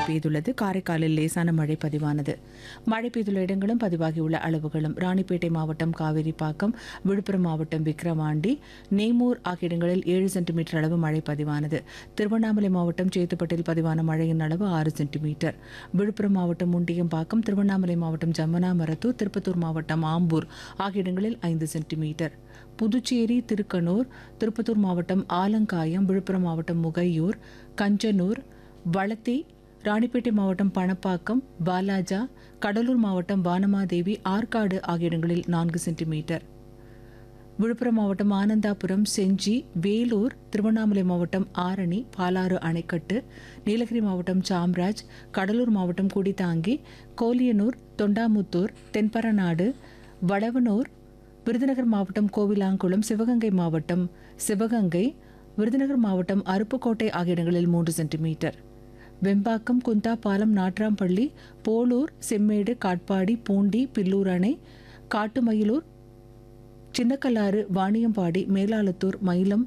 பெய்துள்ளது காரைக்காலில் லேசான மழை பதிவானது மழை பெய்துள்ள இடங்களும் பதிவாகியுள்ள அளவுகளும் ராணிப்பேட்டை மாவட்டம் காவேரிப்பாக்கம் விழுப்புரம் மாவட்டம் விக்கிரவாண்டி நேமூர் ஆகிய இடங்களில் ஏழு சென்டிமீட்டர் அளவு மழை பதிவானது திருவண்ணாமலை மாவட்டம் சேத்துப்பட்டில் பதிவான மழையின் அளவு ஆறு சென்டிமீட்டர் விழுப்புரம் மாவட்டம் முண்டியம்பாக்கம் திருவண்ணாமலை மாவட்டம் ஜமுனா மரத்தூர் திருப்பத்தூர் மாவட்டம் ஆம்பூர் ஆகிய இடங்களில் ஐந்து சென்டிமீட்டர் புதுச்சேரி திருக்கனூர் திருப்பத்தூர் மாவட்டம் ஆலங்காயம் விழுப்புரம் மாவட்டம் முகையூர் கஞ்சனூர் வளத்தி ராணிப்பேட்டை மாவட்டம் பணப்பாக்கம் பாலாஜா கடலூர் மாவட்டம் வானமாதேவி ஆற்காடு ஆகிய இடங்களில் நான்கு சென்டிமீட்டர் விழுப்புரம் மாவட்டம் ஆனந்தாபுரம் செஞ்சி வேலூர் திருவண்ணாமலை மாவட்டம் ஆரணி பாலாறு அணைக்கட்டு நீலகிரி மாவட்டம் சாம்ராஜ் கடலூர் மாவட்டம் குடித்தாங்கி கோலியனூர் தொண்டாமுத்தூர் தென்பரநாடு வடவனூர் விருதுநகர் மாவட்டம் கோவிலாங்குளம் சிவகங்கை மாவட்டம் சிவகங்கை விருதுநகர் மாவட்டம் அருப்புக்கோட்டை ஆகிய இடங்களில் மூன்று சென்டிமீட்டர் வெம்பாக்கம் குந்தாபாலம் நாட்ராம்பள்ளி போலூர் செம்மேடு காட்பாடி பூண்டி பில்லூர் அணை காட்டுமயிலூர் சின்னக்கல்லாறு வாணியம்பாடி மேலாளத்தூர் மயிலம்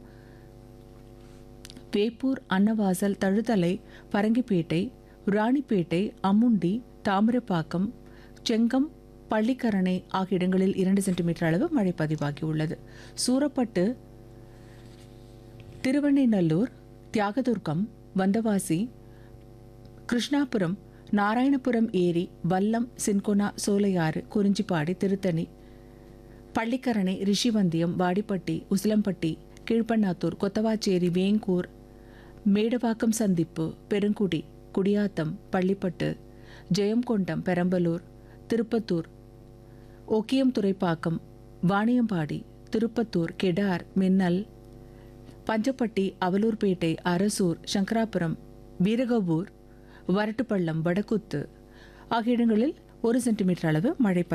வேப்பூர் அன்னவாசல் தழுதலை பரங்கிப்பேட்டை ராணிப்பேட்டை அம்முண்டி தாமிரப்பாக்கம் செங்கம் பள்ளிக்கரணை ஆகிய இடங்களில் இரண்டு சென்டிமீட்டர் அளவு மழை பதிவாகியுள்ளது சூரப்பட்டு திருவண்ணைநல்லூர் தியாகதுர்கம் வந்தவாசி கிருஷ்ணாபுரம் நாராயணபுரம் ஏரி வல்லம் சின்கொனா சோலையாறு குறிஞ்சிப்பாடி திருத்தணி பள்ளிக்கரணை ரிஷிவந்தியம் வாடிப்பட்டி உசிலம்பட்டி கீழ்பண்ணாத்தூர் கொத்தவாச்சேரி வேங்கூர் மேடவாக்கம் சந்திப்பு பெருங்குடி குடியாத்தம் பள்ளிப்பட்டு ஜெயங்கொண்டம் பெரம்பலூர் திருப்பத்தூர் ஒக்கியம் துறைப்பாக்கம் வாணியம்பாடி திருப்பத்தூர் கெடார் மின்னல் பஞ்சப்பட்டி அவலூர்பேட்டை அரசூர் சங்கராபுரம் வீரகவூர் வரட்டுப்பள்ளம் வடக்குத்து ஆகிய இடங்களில் ஒரு சென்டிமீட்டர் அளவு மழை